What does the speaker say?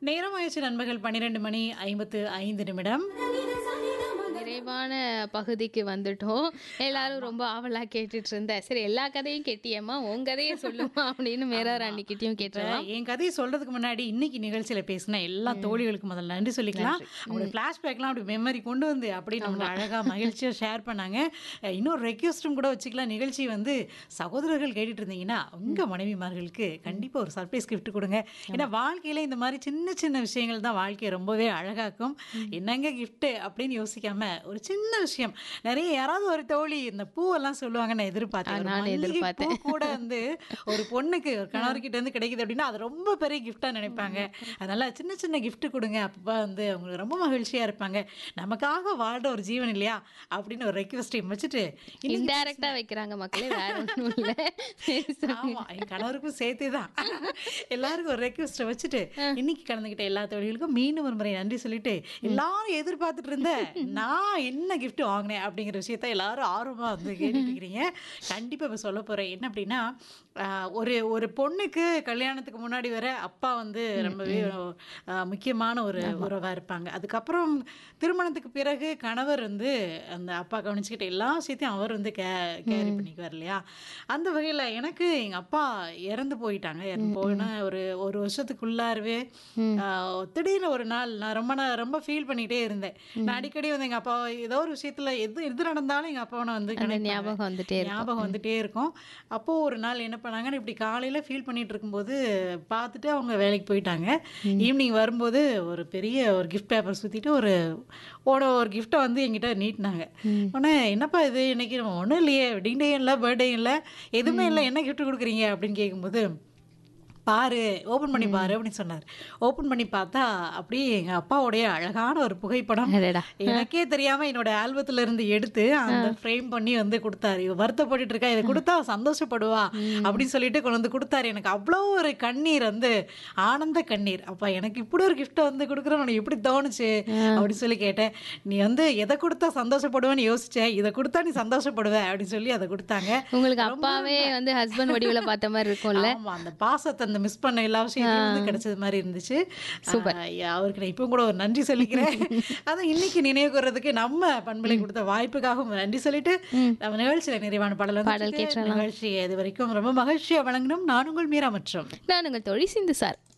நேரம் ஆயிடுச்சு நண்பர்கள் பன்னிரெண்டு மணி ஐம்பத்து ஐந்து நிமிடம் நிறைவான பகுதிக்கு வந்துட்டோம் எல்லாரும் ரொம்ப ஆவலா கேட்டுட்டு இருந்தேன் சரி எல்லா கதையும் கேட்டியம்மா உன் கதையை சொல்லுமா அப்படின்னு மேரா ராணிக்கிட்டையும் கேட்டுறலாம் என் கதையை சொல்றதுக்கு முன்னாடி இன்னைக்கு நிகழ்ச்சியில பேசின எல்லா தோழிகளுக்கு முதல்ல நன்றி சொல்லிக்கலாம் அவங்களோட ஃபிளாஷ்பேக்லாம் அப்படி மெமரி கொண்டு வந்து அப்படி நம்ம அழகா மகிழ்ச்சியா ஷேர் பண்ணாங்க அஹ் இன்னொரு ரெக்வஸ்டும் கூட வச்சுக்கலாம் நிகழ்ச்சி வந்து சகோதரர்கள் கேட்டுட்டு இருந்தீங்கன்னா உங்க மனைவிமார்களுக்கு கண்டிப்பா ஒரு சர்ப்ரைஸ் gift கொடுங்க ஏன்னா வாழ்க்கையில இந்த மாதிரி சின்ன சின்ன விஷயங்கள் தான் வாழ்க்கையை ரொம்பவே அழகாக்கும் என்னங்க gift அப்படின்னு யோசிக்காம ஒரு சின்ன விஷயம் நிறைய யாராவது ஒரு தோழி இந்த பூவெல்லாம் சொல்லுவாங்க நான் எதிர்பார்த்தேன் ஒரு நான் மல்லிகை எதிர்பார்த்தேன். பூ கூட வந்து ஒரு பொண்ணுக்கு ஒரு கணவர்கிட்ட இருந்து கிடைக்குது அப்படின்னா அது ரொம்ப பெரிய கிஃப்டா நினைப்பாங்க அதனால சின்ன சின்ன gift கொடுங்க அப்போ வந்து அவங்க ரொம்ப மகிழ்ச்சியா இருப்பாங்க நமக்காக வாழ்ற ஒரு ஜீவன் இல்லையா அப்படின்னு ஒரு ரெக்வஸ்டையும் வச்சுட்டு இன்னைக்கு இன்டைரக்டா வைக்கிறாங்க மக்களே வேற ஒன்றும் இல்லை சரி, சொல்லு. ஆமா என் கணவருக்கும் சேர்த்தே தான் எல்லாருக்கும் ஒரு ரெக்வஸ்ட்டை வச்சுட்டு இன்னைக்கு கலந்துக்கிட்ட எல்லா தொழில்களுக்கும் மீண்டும் ஒரு முறை நன்றி சொல்லிட்டு எல்லாரும் எதிர்பார்த்துட்டு இருந்த நான் என்ன gift வாங்கினேன் அப்படிங்கிற விஷயத்த எல்லாரும் ஆர்வமா வந்து கேட்டுட்டு இருக்கிறீங்க கண்டிப்பா இப்ப சொல்ல போறேன் என்ன அப்படின்னா ஆஹ், ஒரு ஒரு பொண்ணுக்கு கல்யாணத்துக்கு முன்னாடி வர அப்பா வந்து ரொம்பவே ஆஹ், முக்கியமான ஒரு உறவா இருப்பாங்க அதுக்கப்புறம் திருமணத்துக்கு பிறகு கணவர் வந்து அந்த அப்பா கவனிச்சுக்கிட்ட எல்லா விஷயத்தையும் அவர் வந்து கே கேரி பண்ணிக்குவார் இல்லையா அந்த வகையில் எனக்கு எங்கள் அப்பா இறந்து போயிட்டாங்க இறந்து போயினா ஒரு ஒரு வருஷத்துக்குள்ளாரவே ஆஹ், திடீர்னு ஒரு நாள் நான் ரொம்ப நான் ரொம்ப ஃபீல் பண்ணிகிட்டே இருந்தேன் நான் அடிக்கடி வந்து எங்கள் அப்பா ஏதோ ஒரு விஷயத்தில் எது எது நடந்தாலும் எங்கள் அப்பாவை வந்து அந்த connect பண்ணுவேன். ஞாபகம் வந்துட்டே இருக்கும் ஞாபகம் வந்துட்டே இருக்கும் அப்போ ஒரு நாள் என்ன பண்ணாங்கன்னு இப்படி காலையில ஃபீல் பண்ணிட்டு இருக்கும்போது பார்த்துட்டு அவங்க வேலைக்கு போயிட்டாங்க ஈவினிங் வரும்போது ஒரு பெரிய ஒரு கிஃப்ட் பேப்பர் சுத்திட்டு ஒரு ஓட ஒரு கிஃப்ட்டை வந்து என்கிட்ட நீட்டினாங்க உடனே என்னப்பா இது இன்னைக்கு ஒன்றும் இல்லையே வெட்டிங் டே இல்லை பர்த்டே இல்லை எதுவுமே இல்லை என்ன கிஃப்ட் கொடுக்குறீங்க அப்படின்னு கேட்கும்போது பாரு ஓப்பன் பண்ணி பாரு அப்படின்னு சொன்னார் ஓப்பன் பண்ணி பார்த்தா அப்படியே எங்க அப்பாவுடைய அழகான ஒரு புகைப்படம் அடடா. எனக்கே தெரியாம என்னோட ஆல்பத்துல இருந்து எடுத்து அந்த ஃப்ரேம் பண்ணி வந்து கொடுத்தாரு இவ வருத்தப்பட்டுட்டு இருக்கா இதை கொடுத்தா அவ சந்தோஷப்படுவா அப்படின்னு சொல்லிட்டு கொண்டு வந்து கொடுத்தாரு எனக்கு அவ்வளோ ஒரு கண்ணீர் வந்து ஆனந்த கண்ணீர் அப்ப எனக்கு இப்படி ஒரு கிஃப்ட்டை வந்து கொடுக்குறேன் உனக்கு எப்படி தோணுச்சு அப்படின்னு சொல்லி கேட்டேன் நீ வந்து எதை கொடுத்தா சந்தோஷப்படுவேன்னு யோசிச்சேன் இதை கொடுத்தா நீ சந்தோஷப்படுவ அப்படின்னு சொல்லி அதை கொடுத்தாங்க உங்களுக்கு அப்பாவே வந்து ஹஸ்பண்ட் வடிவில் பார்த்த மாதிரி இருக்கும்ல ஆமா அந்த பாசத்தை அந்த மிஸ் பண்ண எல்லா விஷயத்தையும் வந்து கிடைச்சது மாதிரி இருந்துச்சு Super. ஆஹ் ஐயா, அவருக்கு நான் இப்போ கூட ஒரு நன்றி சொல்லிக்கிறேன் அதான் இன்னைக்கு நினைவு கூறதுக்கு நம்ம பண்பலை கொடுத்த வாய்ப்புக்காகவும் நன்றி சொல்லிட்டு நம்ம நிகழ்ச்சியில நிறைவான பாடல் பாடல் வந்து கேட்டுறலாம். நிகழ்ச்சி இது வரைக்கும் ரொம்ப மகிழ்ச்சியா வழங்கணும் நான் உங்கள் மீரா மற்றும் நான் உங்கள் தொழில் சிந்து சார்